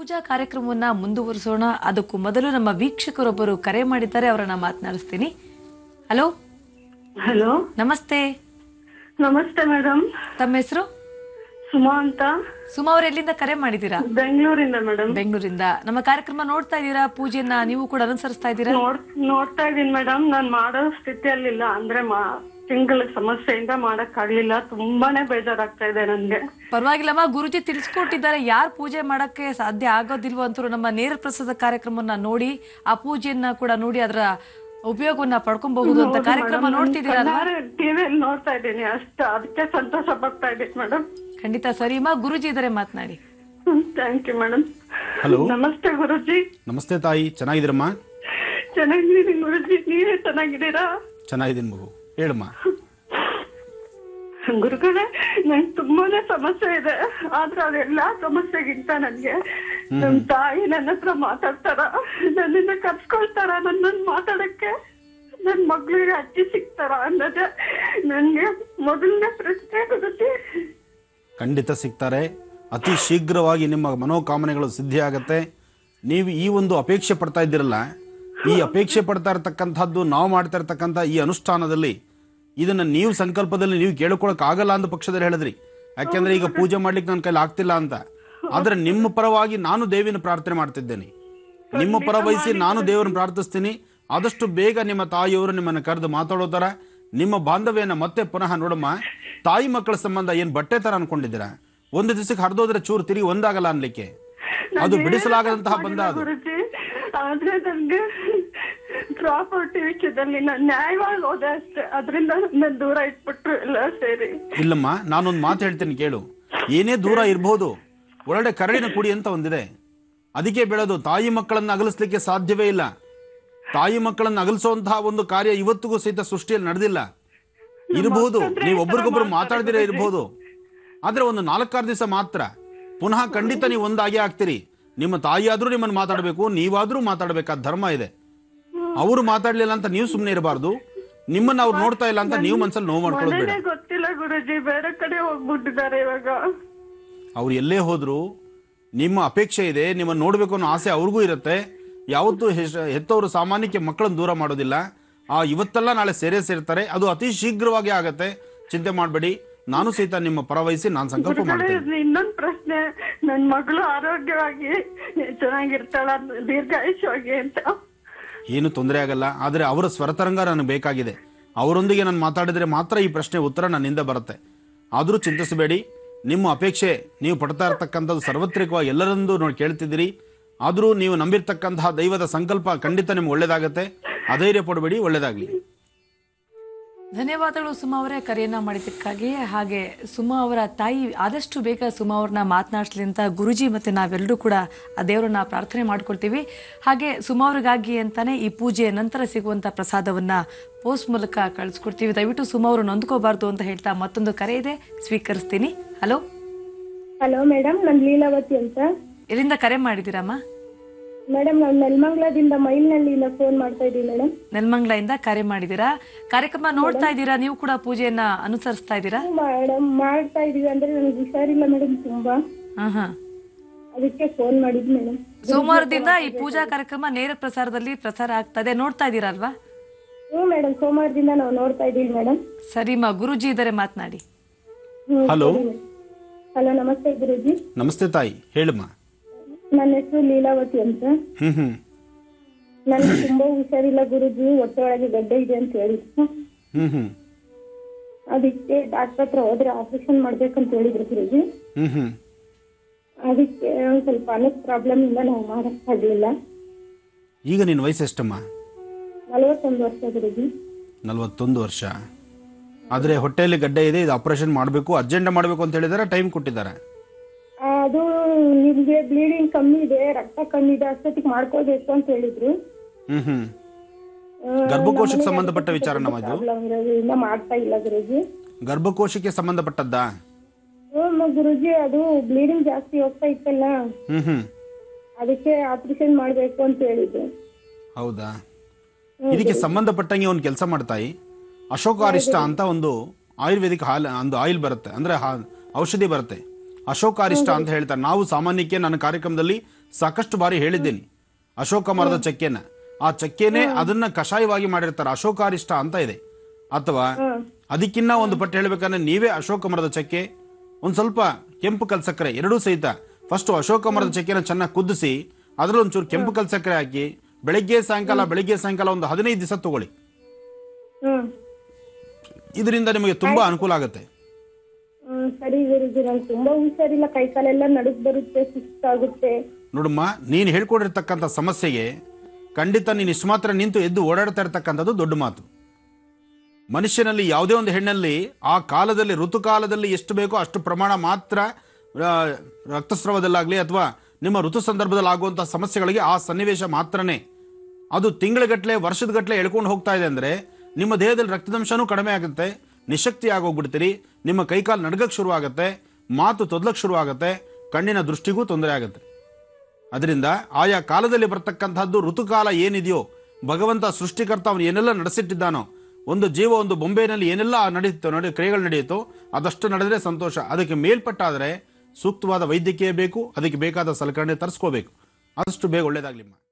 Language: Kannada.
ಪೂಜಾ ಕಾರ್ಯಕ್ರಮವನ್ನ ಮುಂದುವರಿಸೋಣ ಅದಕ್ಕೂ ಮೊದಲು ನಮ್ಮ ವೀಕ್ಷಕರೊಬ್ಬರು ಕರೆ ಮಾಡಿದ್ದಾರೆ ಅವರನ್ನ ಮಾತನಾಡಿಸ್ತೀನಿ ಹಲೋ ಹಲೋ ನಮಸ್ತೆ ನಮಸ್ತೆ ಮೇಡಮ್ ತಮ್ಮ ಹೆಸರು ಸುಮಾ ಅಂತ ಸುಮಾ ಅವ್ರು ಎಲ್ಲಿಂದ ಕರೆ ಮಾಡಿದ್ದೀರಾ ಬೆಂಗಳೂರಿಂದ ಮೇಡಮ್ ಬೆಂಗಳೂರಿಂದ ನಮ್ಮ ಕಾರ್ಯಕ್ರಮ ನೋಡ್ತಾ ಇದ್ದೀರಾ ಪೂಜೆಯನ್ನ ನೀವು ಕೂಡ ಅನುಸರಿಸ್ತಾ ಇದ್ದೀರಾ ನೋಡ್ ನೋಡ್ತಾ ಇದೀನಿ ಮೇಡಮ್ ನಾನ್ ಮಾಡೋ ಸ್ಥಿತಿಯಲ್ಲಿಲ್ಲ ಅಂದ್ರೆ ಮಾ ತಿಂಗಳ ಸಮಸ್ಯೆಯಿಂದ ಮಾಡಕ್ ಆಗ್ಲಿಲ್ಲ ತುಂಬಾನೇ ಬೇಜಾರಾಗ್ತಾ ಇದೆ ನನ್ಗೆ ಪರವಾಗಿಲ್ಲಮ್ಮ ಗುರುಜಿ ತಿಳಿಸ್ಕೊಟ್ಟಿದ್ದಾರೆ ಯಾರು ಪೂಜೆ ಮಾಡಕ್ಕೆ ಸಾಧ್ಯ ಆಗೋದಿಲ್ವೋ ಅಂತೂ ನಮ್ಮ ನೇರ ಪ್ರಸಾದ ಕಾರ್ಯಕ್ರಮವನ್ನ ನೋಡಿ ಆ ಪೂಜೆಯನ್ನ ಕೂಡ ನೋಡಿ ಅದರ ಉಪಯೋಗವನ್ನ ಪಡ್ಕೊಬಹುದು ಅಂತ ಕಾರ್ಯಕ್ರಮ ನೋಡ್ತಿದ್ದೀರಲ್ವಾ ಟಿವಿಯಲ್ಲಿ ನೋಡ್ತಾ ಇದ್ದೀನಿ ಅಷ್ಟು ಅದಕ್ಕೆ ಸಂತೋಷ ಪಡ್ತಾ ಇದ್ದೀನಿ ಮೇಡಮ್ ಖಂಡಿತ ಸರಿಮಾ ಗುರುಜಿ ಇದಾರೆ ಮಾತನಾಡಿ ಥ್ಯಾಂಕ್ ಯು ಮೇಡಮ್ ಹಲೋ ನಮಸ್ತೆ ಗುರುಜಿ ನಮಸ್ತೆ ತಾಯಿ ಚೆನ್ನಾಗಿದ್ದೀರಮ್ಮ ಚೆನ್ನಾಗಿದ್ದೀನಿ ಗುರುಜಿ ನೀವೇ ಚೆನ್ನಾಗಿದ್ದೀರಾ ಚೆನ್ನಾಗಿದ್ದೀನಿ ಮಗು ಹೇಳಮ್ಮ ಗುರುಗಳೇ ನಂಗೆ ತುಂಬಾನೇ ಸಮಸ್ಯೆ ಇದೆ ಆದ್ರೆ ಅದೆಲ್ಲಾ ಸಮಸ್ಯೆಗಿಂತ ನನ್ಗೆ ನಮ್ ತಾಯಿ ನನ್ನ ಹತ್ರ ಮಾತಾಡ್ತಾರ ನನ್ನನ್ನ ಕರ್ಸ್ಕೊಳ್ತಾರ ನನ್ನನ್ ಮಾತಾಡಕ್ಕೆ ನನ್ ಮಗಳಿಗೆ ಅಜ್ಜಿ ಸಿಗ್ತಾರ ಅನ್ನೋದೇ ನನ್ಗೆ ಮೊದಲನೇ ಪ್ರಶ್ನೆ ಗುರುಜಿ ಖಂಡಿತ ಸಿಗ್ತಾರೆ ಅತಿ ಶೀಘ್ರವಾಗಿ ನಿಮ್ಮ ಮನೋಕಾಮನೆಗಳು ಸಿದ್ಧಿ ಆಗತ್ತೆ ನೀವು ಈ ಒಂದು ಅಪೇಕ್ಷೆ ಪಡ್ತಾ ಇದ್ದೀರಲ್ಲ ಈ ಅಪೇಕ್ಷೆ ಪಡ್ತಾ ಇರತಕ್ಕಂಥದ್ದು ನಾವು ಮಾಡ್ತಾ ಇರ್ತಕ್ಕಂಥ ಈ ಅನುಷ್ಠಾನದಲ್ಲಿ ಇದನ್ನ ನೀವು ಸಂಕಲ್ಪದಲ್ಲಿ ನೀವು ಕೇಳ್ಕೊಳಕ್ ಆಗಲ್ಲ ಅಂತ ಪಕ್ಷದಲ್ಲಿ ಹೇಳಿದ್ರಿ ಯಾಕೆಂದ್ರೆ ಈಗ ಪೂಜೆ ಮಾಡ್ಲಿಕ್ಕೆ ನನ್ನ ಕೈಲಿ ಆಗ್ತಿಲ್ಲ ಅಂತ ಆದ್ರೆ ನಿಮ್ಮ ಪರವಾಗಿ ನಾನು ದೇವಿನ ಪ್ರಾರ್ಥನೆ ಮಾಡ್ತಿದ್ದೇನೆ ನಿಮ್ಮ ಪರ ವಹಿಸಿ ನಾನು ದೇವರನ್ನು ಪ್ರಾರ್ಥಿಸ್ತೀನಿ ಆದಷ್ಟು ಬೇಗ ನಿಮ್ಮ ತಾಯಿಯವರು ನಿಮ್ಮನ್ನು ಕರೆದು ಮಾತಾಡೋ ಥರ ನಿಮ್ಮ ಬಾಂಧವ್ಯನ ಮತ್ತೆ ಪುನಃ ನೋಡಮ್ಮ ತಾಯಿ ಮಕ್ಕಳ ಸಂಬಂಧ ಏನ್ ಬಟ್ಟೆ ತರ ಅನ್ಕೊಂಡಿದ್ದೀರಾ ಒಂದು ದಿವಸಕ್ಕೆ ಹರಿದೋದ್ರೆ ಚೂರು ತಿರುಗಿ ಒಂದಾಗಲ್ಲ ಅನ್ಲಿಕ್ಕೆ ಅದು ಬಿಡಿಸಲಾಗದಂತಹ ಬಂಧ ಅದು ಗುರುಜಿ ಆದ್ರೆ ನನ್ಗೆ ಪ್ರಾಪರ್ಟಿ ವಿಷಯದಲ್ಲಿ ನಾನು ನ್ಯಾಯವಾಗಿ ಹೋದೆ ಅಷ್ಟೇ ಅದರಿಂದ ನನ್ನ ದೂರ ಇಟ್ಬಿಟ್ರು ಎಲ್ಲ ಸೇರಿ ಇಲ್ಲಮ್ಮ ನಾನೊಂದು ಮಾತು ಹೇಳ್ತೀನಿ ಕೇಳು ಏನೇ ದೂರ ಇರಬಹುದು ಒಳ್ಳೆ ಕರಡಿನ ಕುಡಿ ಅಂತ ಒಂದಿದೆ ಅದಕ್ಕೆ ಬೆಳೆದು ತಾಯಿ ಮಕ್ಕಳನ್ನ ಅಗಲಿಸ್ಲಿಕ್ಕೆ ಸಾಧ್ಯವೇ ಇಲ್ಲ ತಾಯಿ ಮಕ್ಕಳನ್ನ ಅಗಲಿಸುವಂತಹ ಒಂದು ಕಾರ್ಯ ಇವತ್ತಿಗೂ ಸಹಿತ ಸೃಷ್ಟಿಯಲ್ಲಿ ನಡೆದಿಲ್ಲ ಇರಬಹುದು ನೀವು ಒಬ್ರಿಗೊಬ್ರು ಮಾತಾಡದಿರೇ ಇರಬಹುದು ಆದ್ರೆ ಒಂದು ನಾಲ್ಕಾರು ದಿವಸ ಮಾತ್ರ ಪುನಃ ಖಂಡಿತ ನೀವು ಒಂದಾಗೆ ಆಗ್ತೀರಿ ನಿಮ್ಮ ತಾಯಿಯಾದ್ರೂ ನಿಮ್ಮನ್ನು ಮಾತಾಡಬೇಕು ನೀವಾದ್ರೂ ಮಾತಾಡಬೇಕಾದ ಧರ್ಮ ಇದೆ ಅವರು ಮಾತಾಡ್ಲಿಲ್ಲ ಅಂತ ನೀವು ಸುಮ್ಮನೆ ಇರಬಾರ್ದು ನಿಮ್ಮನ್ನ ಅವ್ರು ನೋಡ್ತಾ ಇಲ್ಲ ಅಂತ ನೀವು ಮನ್ಸಲ್ಲಿ ನೋವು ಮಾಡ್ಕೊಳ್ಳೋದು ಬೇಡ ಮನೇನೆ ಗೊತ್ತಿಲ್ಲ ಗುರುಜಿ ಬೇರೆ ಕಡೆ ಹೋಗ್ಬಿಟ್ಟಿದ್ದಾರೆ ಇವಾಗ ಅವ್ರು ಎಲ್ಲೇ ಹೋದ್ರು ನಿಮ್ಮ ಅಪೇಕ್ಷೆ ಇದೆ ನಿಮ್ಮನ್ನು ನೋಡಬೇಕು ಅನ್ನೋ ಆಸೆ ಅವ್ರಿಗೂ ಇರುತ್ತೆ ಯಾವತ್ತೂ ಹೆಸ್- ಹೆತ್ತವರು ಸಾಮಾನ್ಯಕ್ಕೆ ಮಕ್ಕಳನ್ನು ದೂರ ಮಾಡೋದಿಲ್ಲ ಆ ಇವತ್ತೆಲ್ಲ ನಾಳೆ ಸೇರೇ ಸೇರ್ತಾರೆ ಅದು ಅತಿ ಶೀಘ್ರವಾಗಿ ಆಗತ್ತೆ ಚಿಂತೆ ಮಾಡಬೇಡಿ ನಾನು ಸಹಿತ ನಿಮ್ಮ ಪರ ವಹಿಸಿ ನಾನು ಸಂಕಲ್ಪ ಮಾಡ್ತೇನೆ ಇನ್ನೊಂದ್ ಪ್ರಶ್ನೆ ನನ್ ಮಗಳು ಆರೋಗ್ಯವಾಗಿ ಚೆನ್ನಾಗಿರ್ತಾಳ ದೀರ್ಘಾಯುಷ್ಯವಾಗಿ ಅಂತ ಏನು ತೊಂದರೆ ಆಗಲ್ಲ ಆದರೆ ಅವರ ಸ್ವರತರಂಗ ನನಗೆ ಬೇಕಾಗಿದೆ ಅವರೊಂದಿಗೆ ನಾನು ಮಾತಾಡಿದ್ರೆ ಮಾತ್ರ ಈ ಪ್ರಶ್ನೆ ಉತ್ತರ ನನ್ನಿಂದ ಬರುತ್ತೆ ಆದರೂ ಚಿಂತಿಸಬೇಡಿ ನಿಮ್ಮ ಅಪೇಕ್ಷೆ ನೀವು ಪಡ್ತಾ ಇರತಕ್ಕಂಥದ್ದು ಸಾರ್ವತ್ರಿಕವಾಗಿ ಎಲ್ಲರನ್ನೂ ನೋಡಿ ಕೇಳ್ತಿದ್ದೀರಿ ಆದರೂ ನೀವು ನಂಬಿರ್ತಕ್ಕಂತಹ ದೈವದ ಸಂಕಲ್ಪ ಖಂಡಿತ ನಿಮ್ಗೆ ಒಳ್ಳೇದಾಗತ್ತೆ ಅಧೈರ್ಯ ಪಡಬೇಡಿ ಒಳ್ಳೇದಾಗಲಿ ಧನ್ಯವಾದಗಳು ಸುಮಾ ಅವರೇ ಕರೆಯನ್ನ ಮಾಡಿದ್ದಕ್ಕಾಗಿ ಹಾಗೆ ಸುಮಾ ಅವರ ತಾಯಿ ಆದಷ್ಟು ಬೇಗ ಸುಮಾ ಅವ್ರನ್ನ ಮಾತನಾಡಿಸ್ಲಿ ಅಂತ ಗುರುಜಿ ಮತ್ತೆ ನಾವೆಲ್ಲರೂ ಕೂಡ ಆ ದೇವರನ್ನ ಪ್ರಾರ್ಥನೆ ಮಾಡ್ಕೊಳ್ತೀವಿ ಹಾಗೆ ಸುಮಾ ಅವ್ರಿಗಾಗಿ ಅಂತಾನೆ ಈ ಪೂಜೆಯ ನಂತರ ಸಿಗುವಂತ ಪ್ರಸಾದವನ್ನ ಪೋಸ್ಟ್ ಮೂಲಕ ಕಳಿಸ್ಕೊಡ್ತೀವಿ ದಯವಿಟ್ಟು ಸುಮಾ ಅವರು ನೊಂದ್ಕೋಬಾರ್ದು ಅಂತ ಹೇಳ್ತಾ ಮತ್ತೊಂದು ಕರೆ ಇದೆ ಸ್ವೀಕರಿಸ್ತೀನಿ ಹಲೋ ಹಲೋ ಮೇಡಮ್ ನಾನು ಲೀಲಾವತಿ ಅಂತ ಎಲ್ಲಿಂದ ಕರೆ ಮಾಡಿದ್ದೀರಮ್ಮ ಮೇಡಮ್ ನಾನು ನೆಲಮಂಗ್ಲದಿಂದ ಮೈಲ್ನಳ್ಳಿಯಿಂದ ಫೋನ್ ಮಾಡ್ತಾ ಇದ್ದೀವಿ ಮೇಡಮ್ ನೆಲಮಂಗ್ಲದಿಂದ ಕರೆ ಮಾಡಿದ್ದೀರಾ ಕಾರ್ಯಕ್ರಮ ನೋಡ್ತಾ ಇದ್ದೀರಾ ನೀವು ಕೂಡ ಪೂಜೆಯನ್ನ ಅನುಸರಿಸ್ತಾ ಇದ್ದೀರಾ ಮೇಡಮ್ ಮಾಡ್ತಾ ಇದೀವಿ ಅಂದ್ರೆ ನನಗೆ ಹುಷಾರಿಲ್ಲ ಮೇಡಮ್ ತುಂಬಾ ಹಾ ಹಾ ಅದಕ್ಕೆ ಫೋನ್ ಮಾಡಿದ್ವಿ ಮೇಡಮ್ ಸೋಮವಾರದಿಂದ ಈ ಪೂಜಾ ಕಾರ್ಯಕ್ರಮ ನೇರ ಪ್ರಸಾರದಲ್ಲಿ ಪ್ರಸಾರ ಆಗ್ತಾ ಇದೆ ನೋಡ್ತಾ ಇದ್ದೀರಾ ಅಲ್ವಾ ಹ್ಞೂ ಮೇಡಮ್ ಸೋಮವಾರದಿಂದ ನಾವು ನೋಡ್ತಾ ಇದ್ದೀವಿ ಮೇಡಮ್ ಸರಿಮಾ ಗುರುಜಿ ಇದ್ದಾರೆ ಮಾತನಾಡಿ ಹಲೋ ಹಲೋ ನಮಸ್ತೆ ಗುರುಜಿ ನಮಸ್ತೆ ತಾಯಿ ಹೇಳಮ್ಮ ನನ್ನ ಹೆಸರು ಲೀಲಾವತಿ ಅಂತ ಹ್ಮ್ ಹ್ಮ್ ನನಗೆ ತುಂಬಾ ಹುಷಾರಿಲ್ಲ ಗುರುಜಿ ಹೊಟ್ಟೆ ಒಳಗೆ ಗಡ್ಡೆ ಇದೆ ಅಂತ ಹೇಳಿದ್ರು ಹ್ಮ್ ಹ್ಮ್ ಅದಕ್ಕೆ ಡಾಕ್ಟರ್ ಹತ್ರ ಹೋದ್ರೆ ಆಪರೇಷನ್ ಮಾಡ್ಬೇಕಂತ ಹೇಳಿದ್ರು ಗುರುಜಿ ಹ್ಮ್ ಹ್ಮ್ ಅದಕ್ಕೆ ಒಂದ್ ಸ್ವಲ್ಪ ಅನಕ್ ಪ್ರಾಬ್ಲಮ್ ಇಂದ ನಾವು ಮಾಡಕ್ ಆಗ್ಲಿಲ್ಲ ಈಗ ನಿನ್ನ ವಯಸ್ಸು ಎಷ್ಟಮ್ಮ ನಲವತ್ತೊಂದು ವರ್ಷ ಗುರುಜಿ ನಲವತ್ತೊಂದು ವರ್ಷ ಆದರೆ ಹೊಟ್ಟೆಯಲ್ಲಿ ಗಡ್ಡೆ ಇದೆ ಇದು ಆಪರೇಷನ್ ಮಾಡಬೇಕು ಅರ್ಜೆಂಟ್ ಮಾಡಬೇಕು ಅಂತ ಹೇಳಿದಾರೆ ಟೈಮ್ ಕೊಟ್ಟಿದ್ದಾರೆ ಅದು ನಿಮ್ಗೆ ಬ್ಲೀಡಿಂಗ್ ಕಮ್ಮಿ ಇದೆ ರಕ್ತ ಕಮ್ಮಿ ಇದೆ ಅಷ್ಟೊತ್ತಿಗೆ ಮಾಡ್ಕೋಬೇಕು ಅಂತ ಹೇಳಿದ್ರು ಹ್ಮ್ ಹ್ಮ್ ಗರ್ಭಕೋಶಕ್ಕೆ ಸಂಬಂಧಪಟ್ಟ ವಿಚಾರ ನಮ್ಮ ಇದು ಪ್ರಾಬ್ಲಮ್ ಇರೋದ್ರಿಂದ ಮಾಡ್ತಾ ಇಲ್ಲ ಗುರುಜಿ ಗರ್ಭಕೋಶಕ್ಕೆ ಸಂಬಂಧಪಟ್ಟದ್ದಾ ಹ್ಮ್ ಗುರುಜಿ ಅದು ಬ್ಲೀಡಿಂಗ್ ಜಾಸ್ತಿ ಹೋಗ್ತಾ ಇತ್ತಲ್ಲ ಹ್ಮ್ ಹ್ಮ್ ಅದಕ್ಕೆ ಆಪರೇಷನ್ ಮಾಡ್ಬೇಕು ಅಂತ ಹೇಳಿದ್ರು ಹೌದಾ ಇದಕ್ಕೆ ಸಂಬಂಧಪಟ್ಟಂಗೆ ಒಂದು ಕೆಲಸ ಮಾಡ್ತಾಯಿ ಅಶೋಕ ಅರಿಷ್ಟ ಅಂತ ಒಂದು ಆಯುರ್ವೇದಿಕ್ ಹಾಲ್ ಒಂದು ಆಯಿಲ್ ಬರುತ್ತೆ ಅಂದ್ರೆ ಹಾ- ಔಷಧಿ ಬರುತ್ತೆ ಅಶೋಕಾರಿಷ್ಟ ಅಂತ ಹೇಳ್ತಾರೆ ನಾವು ಸಾಮಾನ್ಯಕ್ಕೆ ನನ್ನ ಕಾರ್ಯಕ್ರಮದಲ್ಲಿ ಸಾಕಷ್ಟು ಬಾರಿ ಹೇಳಿದ್ದೀನಿ ಅಶೋಕ ಮರದ ಚಕ್ಕೆನ ಆ ಚಕ್ಕೆನೆ ಅದನ್ನ ಕಷಾಯವಾಗಿ ಮಾಡಿರ್ತಾರೆ ಅಶೋಕಾರಿಷ್ಟ ಅಂತ ಇದೆ ಅಥವಾ ಅದಕ್ಕಿನ್ನ ಒಂದು ಪಟ್ಟು ಹೇಳ್ಬೇಕಂದ್ರೆ ನೀವೇ ಅಶೋಕ ಮರದ ಚಕ್ಕೆ ಒಂದ್ ಸ್ವಲ್ಪ ಕೆಂಪು ಕಲ್ ಸಕ್ಕರೆ ಎರಡೂ ಸಹಿತ ಫಸ್ಟ್ ಅಶೋಕ ಮರದ ಚಕ್ಕೆನ ಚೆನ್ನಾಗಿ ಕುದಿಸಿ ಅದ್ರಲ್ಲಿ ಒಂಚೂರು ಕೆಂಪು ಕಲ್ ಸಕ್ಕರೆ ಹಾಕಿ ಬೆಳಗ್ಗೆ ಸಾಯಂಕಾಲ ಬೆಳಿಗ್ಗೆ ಸಾಯಂಕಾಲ ಒಂದು ಹದಿನೈದು ದಿವಸ ತಗೊಳ್ಳಿ ಹ್ಮ್ ಇದರಿಂದ ನಿಮಗೆ ತುಂಬಾ ಅನುಕೂಲ ಆಗುತ್ತೆ ಹ್ಮ್ ಸರಿ ಗುರುಜಿ ನಂಗೆ ತುಂಬಾ ಹುಷಾರಿಲ್ಲ ಕೈ ಕಾಲೆಲ್ಲ ನಡುಗ್ ಬರುತ್ತೆ ಸುಸ್ತಾಗುತ್ತೆ ನೋಡಮ್ಮ ನೀನು ಹೇಳ್ಕೊಂಡಿರ್ತಕ್ಕಂಥ ಸಮಸ್ಯೆಗೆ ಖಂಡಿತ ನೀನು ಇಷ್ಟು ಮಾತ್ರ ನಿಂತು ಎದ್ದು ಓಡಾಡ್ತಾ ಇರ್ತಕ್ಕಂಥದ್ದು ದೊಡ್ಡ ಮಾತು ಮನುಷ್ಯನಲ್ಲಿ ಯಾವುದೇ ಒಂದು ಹೆಣ್ಣಲ್ಲಿ ಆ ಕಾಲದಲ್ಲಿ ಋತುಕಾಲದಲ್ಲಿ ಎಷ್ಟು ಬೇಕೋ ಅಷ್ಟು ಪ್ರಮಾಣ ಮಾತ್ರ ಆ, ರಕ್ತಸ್ರಾವದಲ್ಲಾಗಲಿ ಅಥವಾ ನಿಮ್ಮ ಋತು ಸಂದರ್ಭದಲ್ಲಿ ಆಗುವಂಥ ಸಮಸ್ಯೆಗಳಿಗೆ ಆ ಸನ್ನಿವೇಶ ಮಾತ್ರನೇ ಅದು ತಿಂಗಳಗಟ್ಟಲೆ ವರ್ಷದಗಟ್ಟಲೆ ಎಳ್ಕೊಂಡು ಹೋಗ್ತಾ ಇದೆ ಅಂದರೆ ನಿಮ್ಮ ದೇಹದಲ್ಲಿ ರಕ್ತದಂಶನೂ ಕಡಿಮೆ ಆಗುತ್ತೆ ನಿಶಕ್ತಿ ಆಗೋಗ್ಬಿಡ್ತೀರಿ ನಿಮ್ಮ ಕೈಕಾಲು ನಡ್ಗಕ್ಕೆ ಶುರು ಆಗುತ್ತೆ ಮಾತು ತೊದಲಕ್ಕೆ ಶುರು ಆಗುತ್ತೆ ಕಣ್ಣಿನ ದೃಷ್ಟಿಗೂ ತೊಂದರೆ ಆಗುತ್ತೆ ಅದರಿಂದ ಆಯಾ ಕಾಲದಲ್ಲಿ ಬರ್ತಕ್ಕಂಥದ್ದು ಋತುಕಾಲ ಏನಿದೆಯೋ ಭಗವಂತ ಸೃಷ್ಟಿಕರ್ತ ಅವನು ಏನೆಲ್ಲ ನಡೆಸಿಟ್ಟಿದ್ದಾನೋ ಒಂದು ಜೀವ ಒಂದು ಬೊಂಬೆನಲ್ಲಿ ಏನೆಲ್ಲ ನಡೆಯುತ್ತೋ ನಡೆ ಕ್ರಿಯೆಗಳು ನಡೆಯುತ್ತೋ ಅದಷ್ಟು ನಡೆದ್ರೆ ಸಂತೋಷ ಅದಕ್ಕೆ ಮೇಲ್ಪಟ್ಟಾದರೆ ಸೂಕ್ತವಾದ ವೈದ್ಯಕೀಯ ಬೇಕು ಅದಕ್ಕೆ ಬೇಕಾದ ಸಲಕರಣೆ ತರಿಸ್ಕೋಬೇಕು ಆದಷ್ಟು ಬೇಗ ಒಳ್ಳೇದಾಗ್ಲಿಮ್ಮ